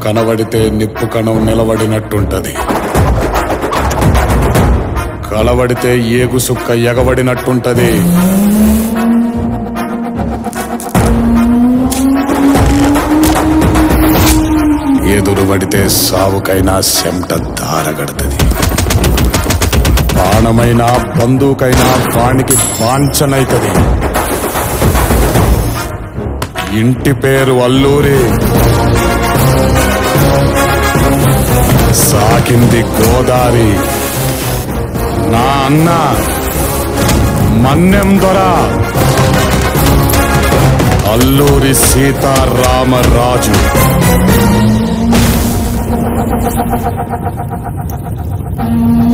కనబడితే నిప్పు కణం నిలబడినట్టుంటది కలబడితే ఏగు సుక్క ఎగబడినట్టుంటది ఎదురు పడితే సావుకైనా సెమట దారగడుతుంది బాణమైనా బంధువుకైనా వానికి వాంఛనైతది ఇంటి పేరు అల్లూరి సాకింది గోదారి నా అన్న మన్నెం దొర అల్లూరి సీతారామరాజు ఆ